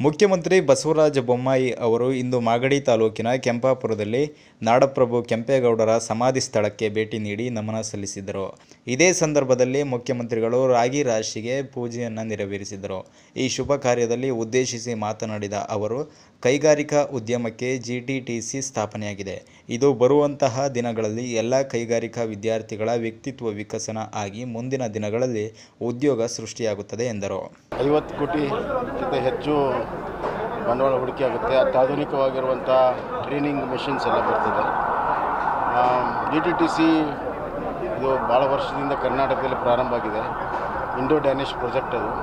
ಮುಖ್ಯಮಂತ್ರಿ ಬಸವರಾಜ ಬೊಮ್ಮಾಯಿ ಅವರು ಇಂದು ಮಾಗಡಿ ತಾಲೂಕಿನ ಕೆಂಪಾಪುರದಲ್ಲಿ ನಾಡಪ್ರಭು ಕೆಂಪೇಗೌಡರ ಸಮಾಧಿ ಸ್ಥಳಕ್ಕೆ ಭೇಟಿ ನೀಡಿ ನಮನ ಸಲ್ಲಿಸಿದರು ಇದೇ ಸಂದರ್ಭದಲ್ಲಿ ಮುಖ್ಯಮಂತ್ರಿಗಳು ರಾಗಿ ರಾಶಿಗೆ ಪೂಜೆಯನ್ನು ನೆರವೇರಿಸಿದರು ಈ ಶುಭ ಕಾರ್ಯದಲ್ಲಿ ಉದ್ದೇಶಿಸಿ ಮಾತನಾಡಿದ ಅವರು ಕೈಗಾರಿಕಾ ಉದ್ಯಮಕ್ಕೆ ಜಿಟಿಟಿಸಿ ಸ್ಥಾಪನೆಯಾಗಿದೆ ಇದು ಬರುವಂತಹ ದಿನಗಳಲ್ಲಿ ಎಲ್ಲ ಕೈಗಾರಿಕಾ ವಿದ್ಯಾರ್ಥಿಗಳ ವ್ಯಕ್ತಿತ್ವ ವಿಕಸನ ಆಗಿ ಮುಂದಿನ ದಿನಗಳಲ್ಲಿ ಉದ್ಯೋಗ ಸೃಷ್ಟಿಯಾಗುತ್ತದೆ ಎಂದರು ಐವತ್ತು ಕೋಟಿಗಿಂತ ಹೆಚ್ಚು ಬಂಡವಾಳ ಹೂಡಿಕೆ ಆಗುತ್ತೆ ಅತ್ಯಾಧುನಿಕವಾಗಿರುವಂಥ ಟ್ರೈನಿಂಗ್ ಮೆಷಿನ್ಸ್ ಎಲ್ಲ ಬರ್ತದೆ ಡಿ ಟಿ ಟಿ ಸಿ ಇದು ಭಾಳ ವರ್ಷದಿಂದ ಕರ್ನಾಟಕದಲ್ಲಿ ಪ್ರಾರಂಭ ಆಗಿದೆ ಇಂಡೋ ಡ್ಯಾನಿಷ್ ಪ್ರಾಜೆಕ್ಟ್ ಅದು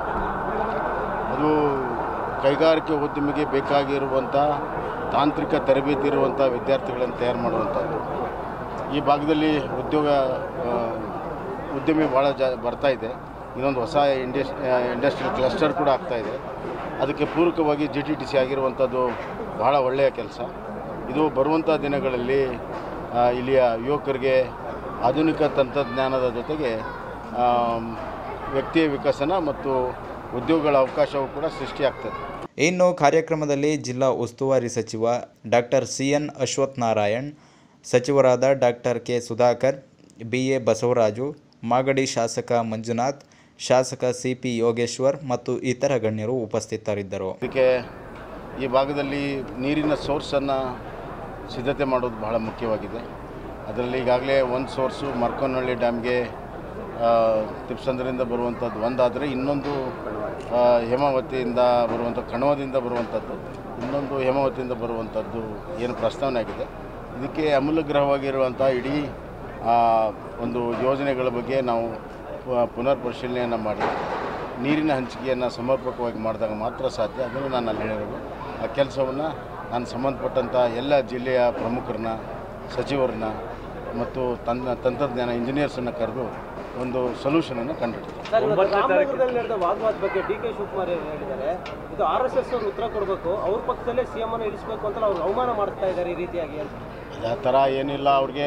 ಅದು ಕೈಗಾರಿಕೆ ಉದ್ಯಮಿಗೆ ಬೇಕಾಗಿರುವಂಥ ತಾಂತ್ರಿಕ ತರಬೇತಿ ಇರುವಂಥ ವಿದ್ಯಾರ್ಥಿಗಳನ್ನು ತಯಾರು ಮಾಡುವಂಥದ್ದು ಈ ಭಾಗದಲ್ಲಿ ಉದ್ಯೋಗ ಆ, ಉದ್ಯಮಿ ಭಾಳ ಜಾ ಬರ್ತಾ ಇದೆ ಇನ್ನೊಂದು ಹೊಸ ಇಂಡಸ್ ಇಂಡಸ್ಟ್ರಿಯಲ್ ಕ್ಲಸ್ಟರ್ ಕೂಡ ಆಗ್ತಾ ಇದೆ ಅದಕ್ಕೆ ಪೂರಕವಾಗಿ ಜಿ ಟಿ ಟಿ ಸಿ ಆಗಿರುವಂಥದ್ದು ಬಹಳ ಒಳ್ಳೆಯ ಕೆಲಸ ಇದು ಬರುವಂಥ ದಿನಗಳಲ್ಲಿ ಆ, ಇಲ್ಲಿಯ ಯುವಕರಿಗೆ ಆಧುನಿಕ ತಂತ್ರಜ್ಞಾನದ ಜೊತೆಗೆ ಆಮ್, ವ್ಯಕ್ತಿಯ ವಿಕಸನ ಮತ್ತು ಉದ್ಯೋಗಗಳ ಅವಕಾಶವೂ ಕೂಡ ಸೃಷ್ಟಿಯಾಗ್ತದೆ ಇನ್ನು ಕಾರ್ಯಕ್ರಮದಲ್ಲಿ ಜಿಲ್ಲಾ ಉಸ್ತುವಾರಿ ಸಚಿವ doctor C N Ashwath Narayan ಸಚಿವರಾದ doctor K Sudhakar B A Basavaraju Magadi ಶಾಸಕ ಮಂಜುನಾಥ್ ಶಾಸಕ ಸಿ ಪಿ ಯೋಗೇಶ್ವರ್ ಮತ್ತು ಇತರ ಗಣ್ಯರು ಉಪಸ್ಥಿತರಿದ್ದರು ಇದಕ್ಕೆ ಈ ಭಾಗದಲ್ಲಿ ನೀರಿನ ಸೋರ್ಸನ್ನು ಸಿದ್ಧತೆ ಮಾಡೋದು ಬಹಳ ಮುಖ್ಯವಾಗಿದೆ ಅದರಲ್ಲಿ ಈಗಾಗಲೇ ಒಂದು ಸೋರ್ಸು ಮರ್ಕೋನಹಳ್ಳಿ ಡ್ಯಾಮ್ಗೆ ಆ, ತಿಪ್ಸಂದ್ರಿಂದ ಬರುವಂಥದ್ದು ಒಂದಾದರೆ ಇನ್ನೊಂದು ಆ, ಹೇಮಾವತಿಯಿಂದ ಬರುವಂಥ ಕಣವದಿಂದ ಬರುವಂಥದ್ದು ಇನ್ನೊಂದು ಹೇಮಾವತಿಯಿಂದ ಬರುವಂಥದ್ದು ಏನು ಪ್ರಸ್ತಾವನೆ ಆಗಿದೆ ಇದಕ್ಕೆ ಅಮೂಲ್ಯಗ್ರಹವಾಗಿರುವಂಥ ಇಡೀ ಆ, ಒಂದು ಯೋಜನೆಗಳ ಬಗ್ಗೆ ನಾವು ಪ- ಪುನರ್ ಪರಿಶೀಲನೆಯನ್ನು ಮಾಡಿ ನೀರಿನ ಹಂಚಿಕೆಯನ್ನು ಸಮರ್ಪಕವಾಗಿ ಮಾಡಿದಾಗ ಮಾತ್ರ ಸಾಧ್ಯ ಅದನ್ನು ನಾನು ಅಲ್ಲಿ ಹೇಳಿರೋದು ಆ ಕೆಲಸವನ್ನು ನಾನು ಸಂಬಂಧಪಟ್ಟಂಥ ಎಲ್ಲ ಜಿಲ್ಲೆಯ ಪ್ರಮುಖರನ್ನ ಸಚಿವರನ್ನ ಮತ್ತು ತನ್ನ ತಂತ್ರಜ್ಞಾನ ಇಂಜಿನಿಯರ್ಸನ್ನು ಕರೆದು ಒಂದು ಸೊಲ್ಯೂಷನನ್ನು ಕಂಡುಹಿಡಿದೆ ಸರ್ ಇವತ್ತು ರಾಮನಗರದಲ್ಲಿ ನಡೆದ ವಾಗ್ವಾದ ಬಗ್ಗೆ ಡಿ ಕೆ ಶಿವಕುಮಾರ್ ಏನು ಹೇಳಿದ್ದಾರೆ ಇದು ಆರ್ ಎಸ್ ಎಸ್ ಅವ್ರು ಉತ್ತರ ಕೊಡಬೇಕು ಅವ್ರ ಪಕ್ಕದಲ್ಲೇ ಸಿ ಎಂ ಅನ್ನು ಇಳಿಸ್ಬೇಕು ಅಂತ ಅವ್ರು ಅವಮಾನ ಮಾಡ್ತಾ ಇದ್ದಾರೆ ಈ ರೀತಿಯಾಗಿ ಅಂತ ಆ ಥರ ಏನಿಲ್ಲ ಅವ್ರಿಗೆ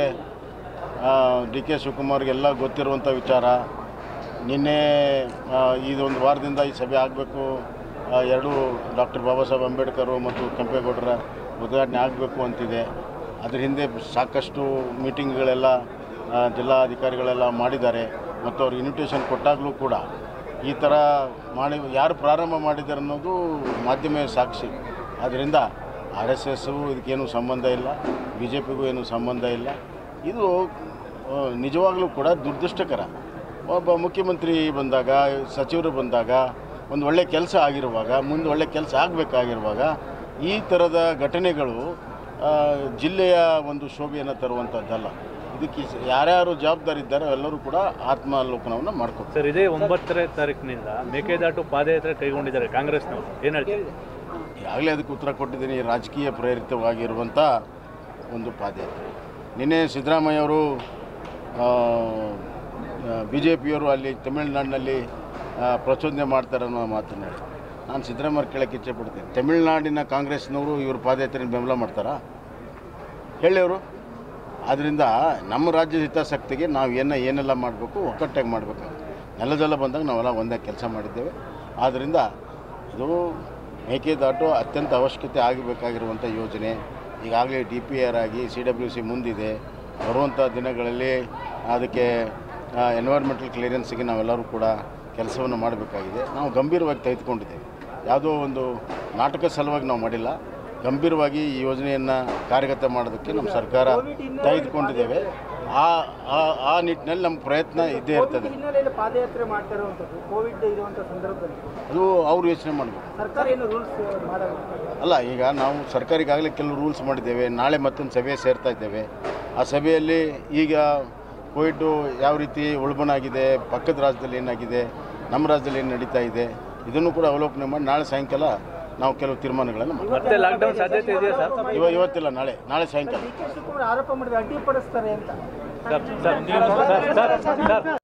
ಡಿ ಕೆ ಶಿವಕುಮಾರ್ಗೆಲ್ಲ ಗೊತ್ತಿರುವಂಥ ವಿಚಾರ ನಿನ್ನೆ ಆ, ಇದೊಂದು ವಾರದಿಂದ ಈ ಸಭೆ ಆಗಬೇಕು ಎರಡು ಡಾಕ್ಟರ್ ಬಾಬಾ ಸಾಹೇಬ್ ಅಂಬೇಡ್ಕರು ಮತ್ತು ಕೆಂಪೇಗೌಡರ ಉದ್ಘಾಟನೆ ಆಗಬೇಕು ಅಂತಿದೆ ಅದ್ರ ಹಿಂದೆ ಸಾಕಷ್ಟು ಮೀಟಿಂಗ್ಗಳೆಲ್ಲ ಆ, ಜಿಲ್ಲಾಧಿಕಾರಿಗಳೆಲ್ಲ ಮಾಡಿದ್ದಾರೆ ಮತ್ತು ಅವ್ರಿಗೆ ಇನ್ವಿಟೇಷನ್ ಕೊಟ್ಟಾಗಲೂ ಕೂಡ ಈ ಥರ ಮಾಡಿ ಯಾರು ಪ್ರಾರಂಭ ಮಾಡಿದ್ದಾರೆ ಅನ್ನೋದು ಮಾಧ್ಯಮ ಸಾಕ್ಷಿ ಆದ್ದರಿಂದ ಆರ್ ಎಸ್ ಎಸ್ಸು ಇದಕ್ಕೇನು ಸಂಬಂಧ ಇಲ್ಲ ಬಿ ಜೆ ಪಿಗೂ ಏನು ಸಂಬಂಧ ಇಲ್ಲ ಇದು ಆ, ನಿಜವಾಗ್ಲೂ ಕೂಡ ದುರ್ದೃಷ್ಟಕರ ಒಬ್ಬ ಮುಖ್ಯಮಂತ್ರಿ ಬಂದಾಗ ಸಚಿವರು ಬಂದಾಗ ಒಂದು ಒಳ್ಳೆ ಕೆಲಸ ಆಗಿರುವಾಗ ಮುಂದೆ ಒಳ್ಳೆ ಕೆಲಸ ಆಗಬೇಕಾಗಿರುವಾಗ ಈ ಥರದ ಘಟನೆಗಳು ಆ, ಜಿಲ್ಲೆಯ ಒಂದು ಶೋಭೆಯನ್ನು ತರುವಂಥದ್ದಲ್ಲ ಇದಕ್ಕೆ ಯಾರ್ಯಾರು ಜವಾಬ್ದಾರಿ ಇದ್ದಾರೋ ಎಲ್ಲರೂ ಕೂಡ ಆತ್ಮಾವಲೋಕನವನ್ನು ಮಾಡ್ಕೋತಾರೆ ಸರ್ ಇದೇ ಒಂಬತ್ತನೇ ತಾರೀಕಿನಿಂದ ಮೇಕೆದಾಟು ಪಾದಯಾತ್ರೆ ಕೈಗೊಂಡಿದ್ದಾರೆ ಕಾಂಗ್ರೆಸ್ನವರು ಏನು ಹೇಳ್ತೀರಿ ಈಗಾಗಲೇ ಅದಕ್ಕೆ ಉತ್ತರ ಕೊಟ್ಟಿದ್ದೀನಿ ರಾಜಕೀಯ ಪ್ರೇರಿತವಾಗಿರುವಂಥ ಒಂದು ಪಾದಯಾತ್ರೆ ನಿನ್ನೆ ಸಿದ್ದರಾಮಯ್ಯವರು ಬಿ ಜೆ ಪಿಯವರು ಅಲ್ಲಿ ತಮಿಳುನಾಡಿನಲ್ಲಿ ಆ, ಪ್ರಚೋದನೆ ಮಾಡ್ತಾರೆ ಅನ್ನೋ ಮಾತನ್ನು ಹೇಳಿ ನಾನು ಸಿದ್ದರಾಮಯ್ಯ ಕೇಳಕ್ಕೆ ಇಚ್ಛೆ ಪಡ್ತೀನಿ ತಮಿಳುನಾಡಿನ ಕಾಂಗ್ರೆಸ್ನವರು ಇವ್ರ ಪಾದಯಾತ್ರೆನ ಬೆಂಬಲ ಮಾಡ್ತಾರಾ ಹೇಳಿ ಅವರು ಆದ್ದರಿಂದ ನಮ್ಮ ರಾಜ್ಯದ ಹಿತಾಸಕ್ತಿಗೆ ನಾವು ಏನ ಏನೆಲ್ಲ ಮಾಡಬೇಕು ಒಕ್ಕಟ್ಟಾಗಿ ಮಾಡಬೇಕಾಗುತ್ತೆ ನೆಲಜಲ ಬಂದಾಗ ನಾವೆಲ್ಲ ಒಂದೇ ಕೆಲಸ ಮಾಡಿದ್ದೇವೆ ಆದ್ದರಿಂದ ಇದು ಮೇಕೆದಾಟು ಅತ್ಯಂತ ಅವಶ್ಯಕತೆ ಆಗಬೇಕಾಗಿರುವಂಥ ಯೋಜನೆ ಈಗಾಗಲೇ ಡಿ ಪಿ ಆರ್ ಆಗಿ ಸಿ ಡಬ್ಲ್ಯೂ ಸಿ ಮುಂದಿದೆ ಬರುವಂಥ ದಿನಗಳಲ್ಲಿ ಅದಕ್ಕೆ ಎನ್ವೈರ್ಮೆಂಟಲ್ ಕ್ಲಿಯರೆನ್ಸಿಗೆ ನಾವೆಲ್ಲರೂ ಕೂಡ ಕೆಲಸವನ್ನು ಮಾಡಬೇಕಾಗಿದೆ ನಾವು ಗಂಭೀರವಾಗಿ ತೆಗೆದುಕೊಂಡಿದ್ದೇವೆ ಯಾವುದೋ ಒಂದು ನಾಟಕ ಸಲುವಾಗಿ ನಾವು ಮಾಡಿಲ್ಲ ಗಂಭೀರವಾಗಿ ಈ ಯೋಜನೆಯನ್ನು ಕಾರ್ಯಗತ ಮಾಡೋದಕ್ಕೆ ನಮ್ಮ ಸರ್ಕಾರ ತೆಗೆದುಕೊಂಡಿದ್ದೇವೆ ಆ ಆ- ಆ ನಿಟ್ಟಿನಲ್ಲಿ ನಮ್ಮ ಪ್ರಯತ್ನ ಇದ್ದೇ ಇರ್ತದೆ ಹಿನ್ನೆಲೆಯಲ್ಲಿ ಪಾದಯಾತ್ರೆ ಮಾಡ್ತಾ ಇರುವಂಥದ್ದು ಕೋವಿಡ್ ಇರುವಂಥ ಸಂದರ್ಭದಲ್ಲಿ ಅದು ಅವರು ಯೋಚನೆ ಮಾಡಬೇಕು ಸರ್ಕಾರ ಏನು ರೂಲ್ಸ್ ಮಾಡಲ್ಲ ಅಲ್ಲ ಈಗ ನಾವು ಸರ್ಕಾರ ಈಗಾಗಲೇ ಕೆಲವು ರೂಲ್ಸ್ ಮಾಡಿದ್ದೇವೆ ನಾಳೆ ಮತ್ತೊಂದು ಸಭೆ ಸೇರ್ತಾ ಇದ್ದೇವೆ ಆ ಸಭೆಯಲ್ಲಿ ಈಗ ಕೋವಿಡ್ಡು ಯಾವ ರೀತಿ ಉಳ್ಬಣಾಗಿದೆ ಪಕ್ಕದ ರಾಜ್ಯದಲ್ಲಿ ಏನಾಗಿದೆ ನಮ್ಮ ರಾಜ್ಯದಲ್ಲಿ ಏನು ನಡೀತಾ ಇದೆ ಇದನ್ನು ಕೂಡ ಅವಲೋಕನೆ ಮಾಡಿ ನಾಳೆ ಸಾಯಂಕಾಲ ನಾವು ಕೆಲವು ತೀರ್ಮಾನಗಳನ್ನು ಮಾಡ್ತೀವಿ ಮತ್ತೆ ಲಾಕ್ಡೌನ್ ಸಾಧ್ಯತೆ ಇದೆಯಾ ಸರ್ ಇವ ಇವತ್ತಿಲ್ಲ ನಾಳೆ ನಾಳೆ ಸಾಯಂಕಾಲ ಡಿ ಕೆ ಶಿವಕುಮಾರ್ ಆರೋಪ ಮಾಡಿದ್ರೆ ಅಡ್ಡಿಪಡಿಸ್ತಾರೆ ಅಂತ ಸರ್ ಸರ್ ಸರ್ ಸರ್